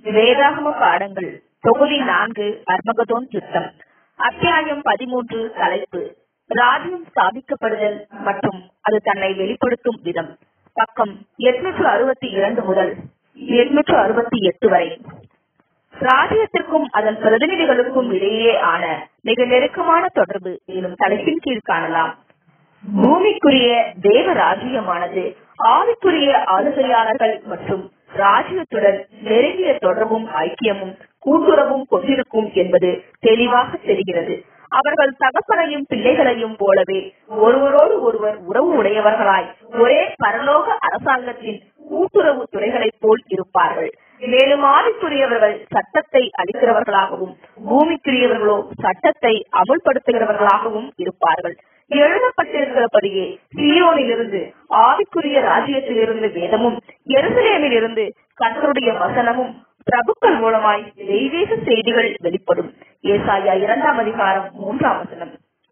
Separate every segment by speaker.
Speaker 1: வேதாகம பாடங்கள் தொகுதி நான்கு அர்மகதோன் யுத்தம் அத்தியாயம் பதிமூன்று தலைப்பு ராஜ்யம் ஸ்தாபிக்கப்படுதல் மற்றும் அது தன்னை வெளிப்படுத்தும் விதம் பக்கம் எட்நூற்று அறுபத்தி இரண்டு முதல் எட்நூற்று அறுபத்தி எட்டு வரை ராஜ்யத்திற்கும் அதன் பிரதிநிதிகளுக்கும் இடையே ஆன மிக நெருக்கமான தொடர்பு எனும் தலைப்பின் கீழ் காணலாம் பூமிக்குரிய தேவ ராஜ்யமானது ஆவிக்குரிய ஆளுகையாளர்கள் மற்றும் ராஜ்யத்துடன் நெருங்கிய தொடர்பும் ஐக்கியமும் கூட்டுறவும் கொண்டிருக்கும் என்பது தெளிவாக தெரிகிறது அவர்கள் தகப்பனையும் பிள்ளைகளையும் போலவே ஒருவரோடு ஒருவர் உறவு உடையவர்களாய் ஒரே பரலோக அரசாங்கத்தின் கூட்டுறவு துறைகளைப் போல் இருப்பார்கள் மேலும் ஆவிக்குரியவர்கள் சட்டத்தை அளிக்கிறவர்களாகவும் பூமிக்குரியவர்களோ சட்டத்தை அமுல்படுத்துகிறவர்களாகவும் இருப்பார்கள் எழுதப்பட்டிருக்கிறபடியே சியோனிலிருந்து ஆவிக்குரிய ராஜ்யத்திலிருந்து வேதமும் எருசலேமில் இருந்து கர்த்தருடைய வசனமும் பிரபுக்கள் மூலமாய் தெய்வீக செய்திகள் வெளிப்படும் ஏசாயா இரண்டாம் அதிகாரம் மூன்றாம் வசனம்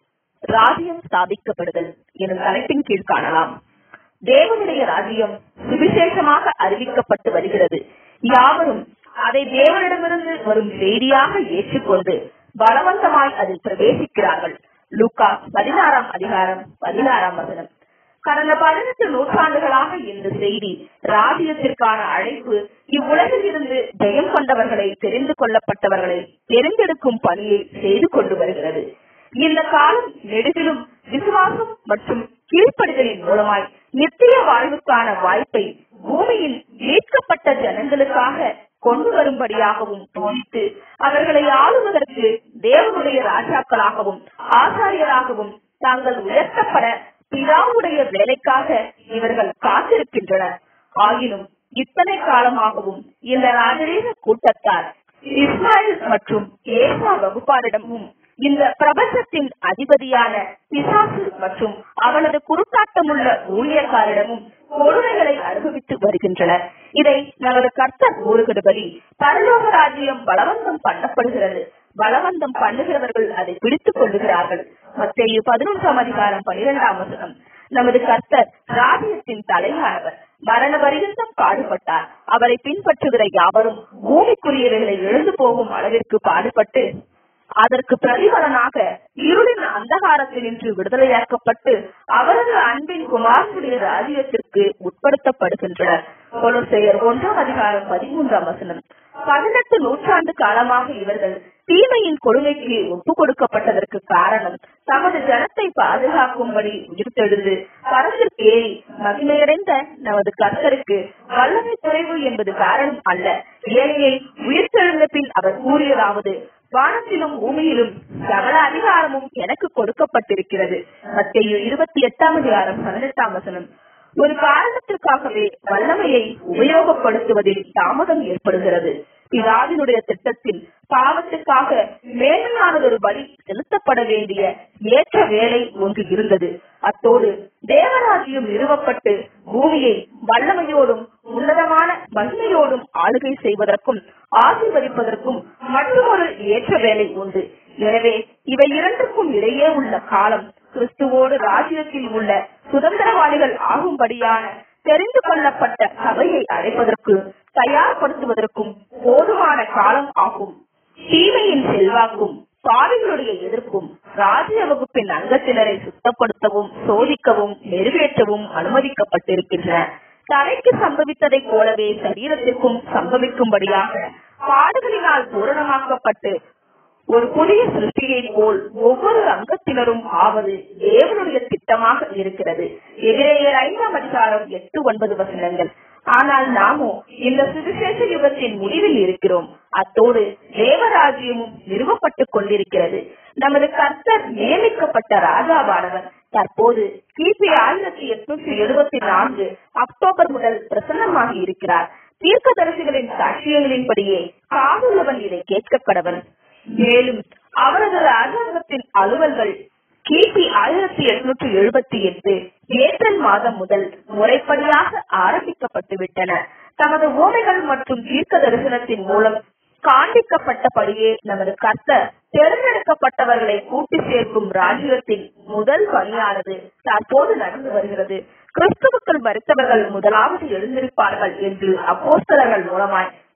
Speaker 1: ராஜ்யம் ஸ்தாபிக்கப்படுதல் எனும் தலைப்பின் கீழ் காணலாம் தேவனுடைய ராஜ்யம் சுவிசேஷமாக அறிவிக்கப்பட்டு வருகிறது யாவரும் அதை தேவனிடமிருந்து வரும் செய்தியாக ஏற்றுக்கொண்டு பலவந்தமாய் அதில் பிரவேசிக்கிறார்கள் லூக்கா பதினாறாம் அதிகாரம் பதினாறாம் வசனம் கடந்த பதினெட்டு நூற்றாண்டுகளாக இந்த செய்தி ராஜ்யத்திற்கான அழைப்பு இவ்வுலகில் இருந்து ஜெயம் கொண்டவர்களை தெரிந்து கொள்ளப்பட்டவர்களை தெரிந்தெடுக்கும் பணியை செய்து கொண்டு வருகிறது இந்த காலம் நெடுகிலும் விசுவாசம் மற்றும் கீழ்ப்படுதலின் மூலமாய் நித்திய வாழ்வுக்கான வாய்ப்பை பூமியில் மீட்கப்பட்ட ஜனங்களுக்காக கொண்டு வரும்படியாகவும் தோணித்து அவர்களை ஆளுவதற்கு தேவனுடைய ராஜாக்களாகவும் ஆசாரியராகவும் தாங்கள் உயர்த்தப்பட பிதாவுடைய வேலைக்காக இவர்கள் காத்திருக்கின்றனர் ஆயினும் இத்தனை காலமாகவும் இந்த ராஜரீக கூட்டத்தார் இஸ்மாயில் மற்றும் ஏசா வகுப்பாரிடமும் இந்த பிரபஞ்சத்தின் அதிபதியான பிசாசு மற்றும் அவனது குறுக்காட்டமுள்ள ஊழியக்காரிடமும் கொடுமைகளை அனுபவித்து வருகின்றனர் இதை நமது கர்த்தர் கூறுகிறபடி பரலோக ராஜ்யம் பலவந்தம் பண்ணப்படுகிறது பலவந்தம் பண்ணுகிறவர்கள் அதை பிடித்துக் கொள்ளுகிறார்கள் மத்திய பதினொன்றாம் அதிகாரம் பனிரெண்டாம் வசனம் நமது கர்த்தர் ராஜ்யத்தின் தலையானவர் மரண பரியந்தம் பாடுபட்டார் அவரை பின்பற்றுகிற யாவரும் பூமிக்குரியவர்களை எழுந்து போகும் அளவிற்கு பாடுபட்டு அதற்கு பிரதிபலனாக இருளின் அந்தகாரத்தினின்று விடுதலையாக்கப்பட்டு அவரது அன்பின் குமாரனுடைய ராஜ்யத்திற்கு உட்படுத்தப்படுகின்றனர் கொலோசையர் ஒன்றாம் அதிகாரம் பதிமூன்றாம் வசனம் பதினெட்டு நூற்றாண்டு காலமாக இவர்கள் தீமையின் கொடுமைக்கு ஒப்பு கொடுக்கப்பட்டதற்கு காரணம் தமது ஜனத்தை பாதுகாக்கும்படி உயிர்த்தெழுந்து பரத்திற்கேறி மகிமையடைந்த நமது கர்த்தருக்கு வல்லமை குறைவு என்பது காரணம் அல்ல ஏனெனில் உயிர்த்தெழுந்த பின் அவர் கூறியதாவது வானத்திலும் பூமியிலும் சகல அதிகாரமும் எனக்கு கொடுக்கப்பட்டிருக்கிறது மத்திய இருபத்தி எட்டாம் அதிகாரம் பதினெட்டாம் வசனம் ஒரு காரணத்திற்காகவே வல்லமையை உபயோகப்படுத்துவதில் தாமதம் ஏற்படுகிறது பிதாவினுடைய திட்டத்தில் பாவத்துக்காக மேன்மையானதொரு பலி செலுத்தப்பட வேண்டிய ஏற்ற வேலை ஒன்று இருந்தது அத்தோடு தேவராஜ்யம் நிறுவப்பட்டு பூமியை வல்லமையோடும் உன்னதமான மகிமையோடும் ஆளுகை செய்வதற்கும் ஆசீர்வதிப்பதற்கும் மற்றொரு ஏற்ற வேலை உண்டு எனவே இவை இரண்டுக்கும் இடையே உள்ள காலம் கிறிஸ்துவோடு ராஜ்யத்தில் உள்ள சுதந்திரவாளிகள் ஆகும்படியான தெரிந்து கொள்ளப்பட்ட சபையை அழைப்பதற்கு தயார்படுத்துவதற்கும் போதுமான காலம் ஆகும் தீமையின் செல்வாக்கும் பாவிகளுடைய எதிர்ப்பும் ராஜ்ய வகுப்பின் அங்கத்தினரை சுத்தப்படுத்தவும் சோதிக்கவும் நிறைவேற்றவும் அனுமதிக்கப்பட்டிருக்கின்றன தரைக்கு சம்பவித்ததைப் போலவே சரீரத்திற்கும் சம்பவிக்கும்படியாக பாடுகளினால் பூரணமாக்கப்பட்டு ஒரு புதிய சிருஷ்டியை போல் ஒவ்வொரு அங்கத்தினரும் ஆவது தேவனுடைய திட்டமாக இருக்கிறது எதிரேயர் ஐந்தாம் அதிகாரம் எட்டு ஒன்பது வசனங்கள் ஆனால் நாமோ இந்த சுவிசேஷ யுகத்தின் முடிவில் இருக்கிறோம் அத்தோடு தேவராஜ்யமும் நிறுவப்பட்டுக் கொண்டிருக்கிறது நமது கர்த்தர் நியமிக்கப்பட்ட ராஜாவானவர் தற்போது கிபி ஆயிரத்தி எட்நூத்தி எழுபத்தி நான்கு அக்டோபர் முதல் பிரசன்னமாகி இருக்கிறார் தீர்க்கதரிசிகளின் சாட்சியங்களின்படியே காதுள்ளவன் இதை கேட்க கடவன் மேலும் அவரது ராஜாங்கத்தின் அலுவல்கள் கிபி ஆயிரத்தி எட்நூற்றி எழுபத்தி எட்டு ஏப்ரல் மாதம் முதல் முறைப்படியாக ஆரம்பிக்கப்பட்டு விட்டன தமது ஓமைகள் மற்றும் தீர்க்க தரிசனத்தின் மூலம் காண்பிக்கப்பட்டபடியே நமது கர்த்தர் தேர்ந்தெடுக்கப்பட்டவர்களை கூட்டி சேர்க்கும் ராஜ்யத்தின் முதல் பணியானது தற்போது நடந்து வருகிறது கிறிஸ்துவுக்குள் மறித்தவர்கள் முதலாவது எழுந்திருப்பார்கள் என்று அப்போஸ்தலர்கள் மூலமாய்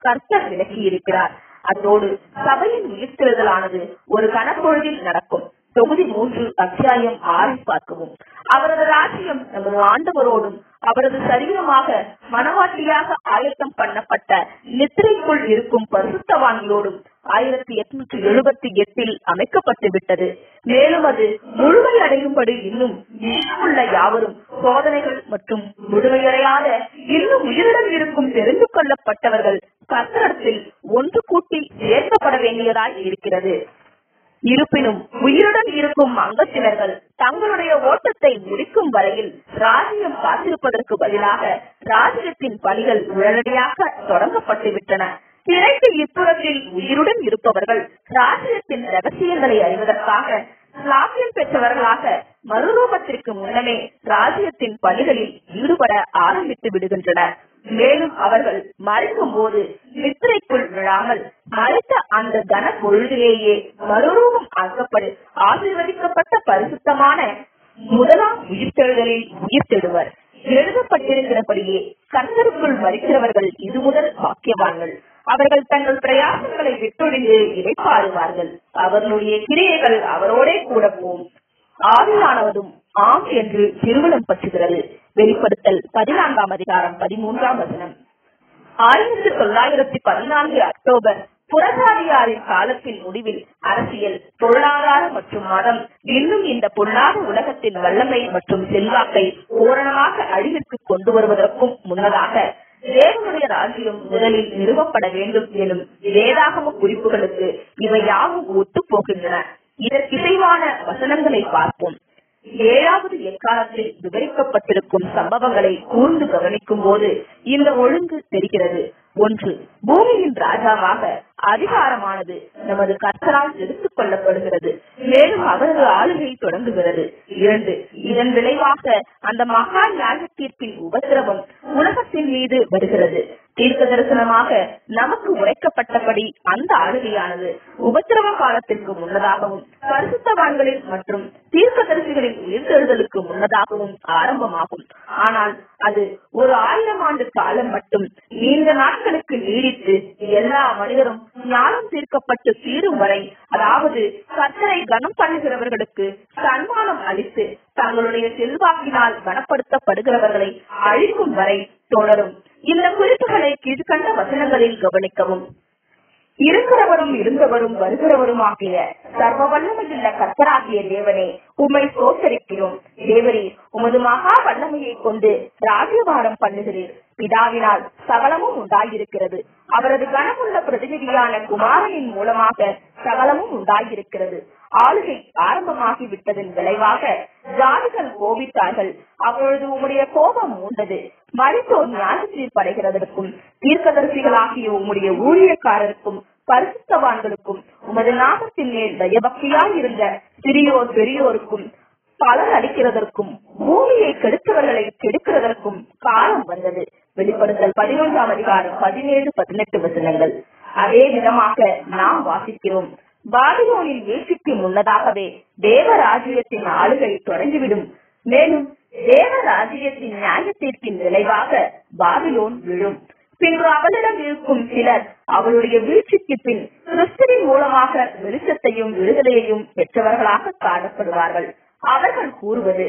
Speaker 1: கர்த்தர் விலக்கி இருக்கிறார் அத்தோடு சபையின் உயிர்த்தெழுதலானது ஒரு கனப்பொழுதில் நடக்கும் தொகுதி மூன்று அத்தியாயம் ஆறை பார்க்கவும் அவரது ராஜ்யம் நமது ஆண்டவரோடும் அவரது சரீரமாக மனவாட்டியாக ஆயத்தம் பண்ணப்பட்ட நித்திரைக்குள் இருக்கும் பரிசுத்தவான்களோடும் ஆயிரத்தி எட்நூற்றி எழுபத்தி எட்டில் அமைக்கப்பட்டு விட்டது மேலும் அது முழுமை அடையும்படி இன்னும் உள்ள யாவரும் சோதனைகள் மற்றும் முழுமையடையாத இன்னும் உயிருடன் இருக்கும் தெரிந்து கொள்ளப்பட்டவர்கள் கத்தரத்தில் ஒன்று கூட்டி சேர்க்கப்பட வேண்டியதாய் இருக்கிறது இருப்பினும் உயிருடன் இருக்கும் அங்கத்தினர்கள் தங்களுடைய ஓட்டத்தை முடிக்கும் வரையில் ராஜ்யம் காத்திருப்பதற்கு பதிலாக ராஜ்யத்தின் பணிகள் உடனடியாக தொடங்கப்பட்டு விட்டன திரைக்கு இப்புறத்தில் உயிருடன் இருப்பவர்கள் ராஜ்யத்தின் ரகசியங்களை அறிவதற்காக லாபியம் பெற்றவர்களாக மறுரூபத்திற்கு முன்னமே ராஜ்யத்தின் பணிகளில் ஈடுபட ஆரம்பித்து விடுகின்றனர் மேலும் அவர்கள் மறைக்கும் போது நித்திரைக்குள் விழாமல் மறைத்த அந்த கன பொழுதிலேயே மறுரூபம் ஆக்கப்படு ஆசீர்வதிக்கப்பட்ட பரிசுத்தமான முதலாம் உயிர்த்தெழுதலில் உயிர்த்தெழுவர் எழுதப்பட்டிருக்கிறபடியே கர்த்தருக்குள் மறிக்கிறவர்கள் இது முதல் பாக்கியவான்கள் அவர்கள் தங்கள் பிரயாசங்களை விட்டொழிந்து இடைப்பாறுவார்கள் அவர்களுடைய கிரியைகள் அவரோடே கூட போம் ஆவியானவதும் ஆம் என்று திருமணம் பற்றுகிறது வெளிப்படுத்தல் பதினான்காம் அதிகாரம் பதிமூன்றாம் வசனம் ஆயிரத்தி தொள்ளாயிரத்தி பதினான்கு அக்டோபர் புறசாதியாரின் காலத்தின் முடிவில் அரசியல் பொருளாதார மற்றும் மதம் இன்னும் இந்த பொல்லாத உலகத்தின் வல்லமை மற்றும் செல்வாக்கை பூரணமாக அழிவிற்கு கொண்டு வருவதற்கும் முன்னதாக தேவனுடைய ராஜ்யம் முதலில் நிறுவப்பட வேண்டும் எனும் வேதாகம குறிப்புகளுக்கு இவை யாவும் ஒத்து போகின்றன இதற்கிசைவான வசனங்களை பார்ப்போம் ஏழாவது எக்காலத்தில் விவரிக்கப்பட்டிருக்கும் சம்பவங்களை கூர்ந்து கவனிக்கும் போது இந்த ஒழுங்கு தெரிகிறது ஒன்று பூமியின் ராஜாவாக அதிகாரமானது நமது கர்த்தரால் எடுத்துக் கொள்ளப்படுகிறது மேலும் அவரது ஆளுகை தொடங்குகிறது இரண்டு இதன் விளைவாக அந்த மகா நியாய தீர்ப்பின் உபத்திரவம் உலகத்தின் மீது வருகிறது தீர்க்க தரிசனமாக நமக்கு உரைக்கப்பட்டபடி அந்த ஆளுகையானது உபத்திரவ காலத்திற்கு முன்னதாகவும் பரிசுத்தவான்களின் மற்றும் தீர்க்க தரிசிகளின் உயிர்த்தெழுதலுக்கு முன்னதாகவும் ஆரம்பமாகும் ஆனால் அது ஒரு ஆயிரம் ஆண்டு காலம் மட்டும் நீண்ட நாட்களுக்கு நீடித்து எல்லா மனிதரும் ஞானம் தீர்க்கப்பட்டு தீரும் வரை அதாவது கர்த்தரை கனம் பண்ணுகிறவர்களுக்கு சன்மானம் அளித்து தங்களுடைய செல்வாக்கினால் கனப்படுத்தப்படுகிறவர்களை அழிக்கும் வரை தொடரும் இந்த குறிப்புகளை கீழ்கண்ட வசனங்களில் கவனிக்கவும் இருக்கிறவரும் இருந்தவரும் வருகிறவரும் ஆகிய சர்வ வல்லமையுள்ள கர்த்தராகிய தேவனே உம்மை சோத்தரிக்கிறோம் தேவரே உமது மகா வல்லமையை கொண்டு ராஜ்யபாரம் பண்ணுகிறீர் பிதாவினால் சகலமும் உண்டாயிருக்கிறது அவரது கனமுள்ள பிரதிநிதியான குமாரனின் மூலமாக சகலமும் உண்டாயிருக்கிறது ஆளுகை ஆரம்பமாகி விட்டதன் விளைவாக ஜாதிகள் கோபித்தார்கள் அப்பொழுது உம்முடைய கோபம் மூண்டது மறித்தோர் ஞான தீர்ப்படைகிறதற்கும் தீர்க்கதரிசிகளாகிய உம்முடைய ஊழியக்காரருக்கும் பரிசுத்தவான்களுக்கும் உமது நாமத்தின் மேல் பயபக்தியாய் இருந்த சிறியோர் பெரியோருக்கும் பலன் அளிக்கிறதற்கும் பூமியை கெடுத்தவர்களை கெடுக்கிறதற்கும் காலம் வந்தது வெளிப்படுத்தல் பதினொன்றாம் அதிகாரம் பதினேழு பதினெட்டு வசனங்கள் அதே விதமாக நாம் வாசிக்கிறோம் பாபிலோனின் வீழ்ச்சிக்கு முன்னதாகவே தேவ ராஜ்யத்தின் ஆளுகை தொடங்கிவிடும் மேலும் தேவ ராஜ்யத்தின் நியாய தீர்ப்பின் விளைவாக பாபிலோன் விழும் பின்பு அவளிடம் இருக்கும் சிலர் அவளுடைய வீழ்ச்சிக்கு பின் கிறிஸ்துவின் மூலமாக வெளிச்சத்தையும் விடுதலையையும் பெற்றவர்களாக காணப்படுவார்கள் அவர்கள் கூறுவது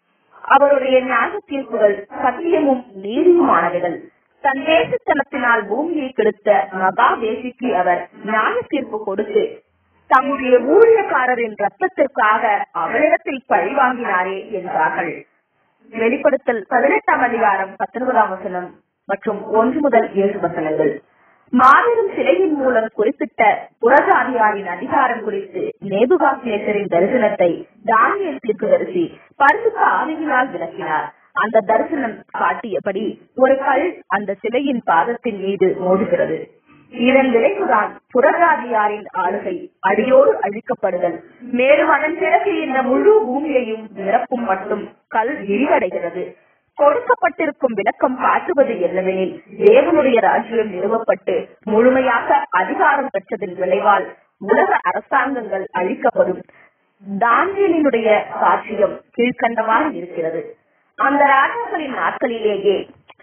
Speaker 1: அவருடைய நியாய தீர்ப்புகள் சத்தியமும் நீதியுமானவைகள் தன் தேசத்தனத்தினால் பூமியை கெடுத்த மகா தேசிக்கு அவர் நியாய தீர்ப்பு கொடுத்து தம்முடைய ஊழியக்காரரின் ரத்தத்திற்காக அவரிடத்தில் பழி வாங்கினாரே என்றார்கள் வெளிப்படுத்தல் பதினெட்டாம் அதிகாரம் பத்தொன்பதாம் வசனம் மற்றும் ஒன்று முதல் ஏழு வசனங்கள் மாபெரும் சிலையின் மூலம் குறிப்பிட்ட புறஜாதியாரின் அதிகாரம் குறித்து நேபுகாசியேசரின் தரிசனத்தை தானியல் தீர்க்கதரிசி பரிசுத்த ஆவியினால் விளக்கினார் அந்த தரிசனம் காட்டியபடி ஒரு கல் அந்த சிலையின் பாதத்தின் மீது மோதுகிறது இதன் விளைவுதான் புறஜாதியாரின் ஆளுகை அடியோடு அழிக்கப்படுதல் மேலும் அதன் பிறகு இந்த முழு பூமியையும் நிரப்பும் மட்டும் கல் விரிவடைகிறது கொடுக்கப்பட்டிருக்கும் விளக்கம் காட்டுவது என்னவெனில் தேவனுடைய ராஜ்யம் நிறுவப்பட்டு முழுமையாக அதிகாரம் பெற்றதன் விளைவால் உலக அரசாங்கங்கள் அழிக்கப்படும் தானியலினுடைய சாட்சியம் கீழ்கண்டவாறு இருக்கிறது அந்த ராஜாக்களின் நாட்களிலேயே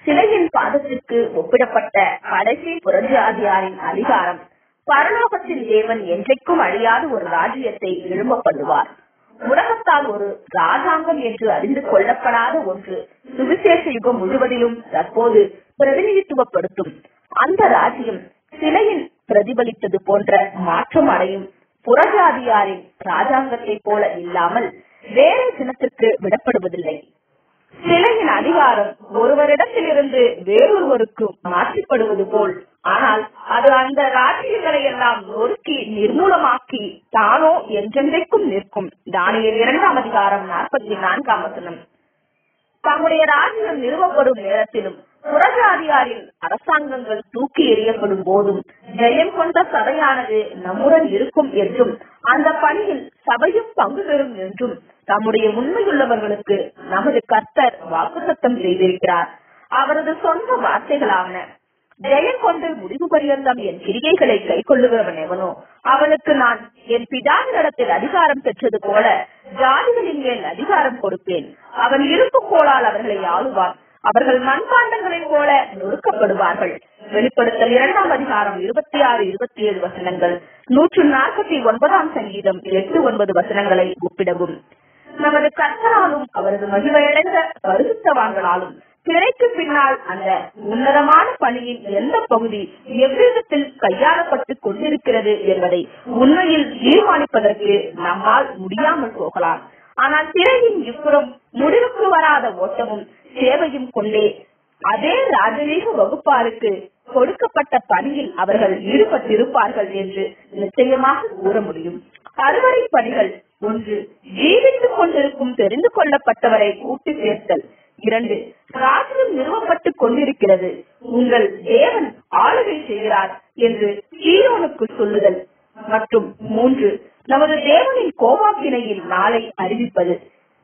Speaker 1: சிலையின் பாதத்திற்கு ஒப்பிடப்பட்ட கடைசி புரட்சியாதியாரின் அதிகாரம் பரலோகத்தின் தேவன் என்றைக்கும் அழியாத ஒரு ராஜ்யத்தை எழும்ப பண்ணுவார் உலகத்தால் ஒரு ராஜாங்கம் என்று அறிந்து கொள்ளப்படாத ஒன்று சுவிசேஷ யுகம் முழுவதிலும் தற்போது பிரதிநிதித்துவப்படுத்தும் அந்த ராஜ்யம் சிலையில் பிரதிபலித்தது போன்ற மாற்றம் அடையும் புறஜாதியாரின் ராஜாங்கத்தை போல இல்லாமல் வேறு சினத்திற்கு விடப்படுவதில்லை சிலையின் அதிகாரம் ஒருவரிடத்திலிருந்து வேறொருவருக்கு மாற்றப்படுவது போல் ஆனால் அது அந்த ராஜ்யங்களை எல்லாம் நொறுக்கி நிர்மூலமாக்கி தானோ என்றென்றைக்கும் நிற்கும் தானியல் இரண்டாம் அதிகாரம் நாற்பத்தி நான்காம் வசனம் தம்முடைய ராஜ்யம் நிறுவப்படும் நேரத்திலும் புறஜாதியாரின் அரசாங்கங்கள் தூக்கி எறியப்படும் போதும் ஜெயம் கொண்ட சபையானது நம்முடன் இருக்கும் என்றும் அந்த பணியில் சபையும் பங்கு பெறும் என்றும் தம்முடைய உண்மையுள்ளவர்களுக்கு நமது கர்த்தர் வாக்குத்தத்தம் செய்திருக்கிறார் அவரது சொந்த வார்த்தைகளாவன ஜெயம் கொண்டு முடிவு பரியந்தம் என் கிரிகைகளை கை கொள்ளுகிறவன் எவனோ அவனுக்கு நான் என் பிதாவினிடத்தில் அதிகாரம் பெற்றது போல ஜாதிகளின் மேல் அதிகாரம் கொடுப்பேன் அவன் இருப்பு கோளால் அவர்களை ஆளுவான் அவர்கள் மண்பாண்டங்களைப் போல நொறுக்கப்படுவார்கள் வெளிப்படுத்தல் இரண்டாம் அதிகாரம் இருபத்தி ஆறு இருபத்தி ஏழு வசனங்கள் நூற்று நாற்பத்தி ஒன்பதாம் சங்கீதம் எட்டு ஒன்பது வசனங்களை ஒப்பிடவும் நமது கர்த்தராலும் அவரது மகிமையடைந்த பரிசுத்தவான்களாலும் திரைக்கு பின்னால் அந்த உன்னதமான பணியின் எந்த பகுதி எவ்விதத்தில் கையாளப்பட்டுக் கொண்டிருக்கிறது என்பதை உண்மையில் தீர்மானிப்பதற்கு நம்மால் முடியாமல் போகலாம் ஆனால் திரையின் இப்புறம் முடிவுக்கு வராத ஓட்டமும் சேவையும் கொண்டே அதே ராஜரீக வகுப்பாருக்கு கொடுக்கப்பட்ட பணியில் அவர்கள் ஈடுபட்டிருப்பார்கள் என்று நிச்சயமாக கூற முடியும் அறுவடை பணிகள் ஒன்று ஜீவித்துக் கொண்டிருக்கும் தெரிந்து கொள்ளப்பட்டவரை கூட்டி சேர்த்தல் இரண்டு ராஜ்யம் நிறுவப்பட்டுக் கொண்டிருக்கிறது உங்கள் தேவன் ஆளுகை செய்கிறார் என்று சீரோனுக்கு சொல்லுதல் மற்றும் மூன்று நமது தேவனின் கோபாக்கினையில் நாளை அறிவிப்பது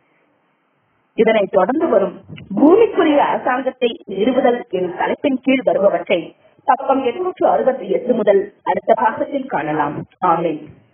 Speaker 1: இதனை தொடர்ந்து வரும் பூமிக்குரிய அரசாங்கத்தை நிறுவுதல் எனும் தலைப்பின் கீழ் வருபவற்றை பக்கம் எட்நூற்று அறுபத்தி எட்டு முதல் அடுத்த பாகத்தில் காணலாம் ஆமேன்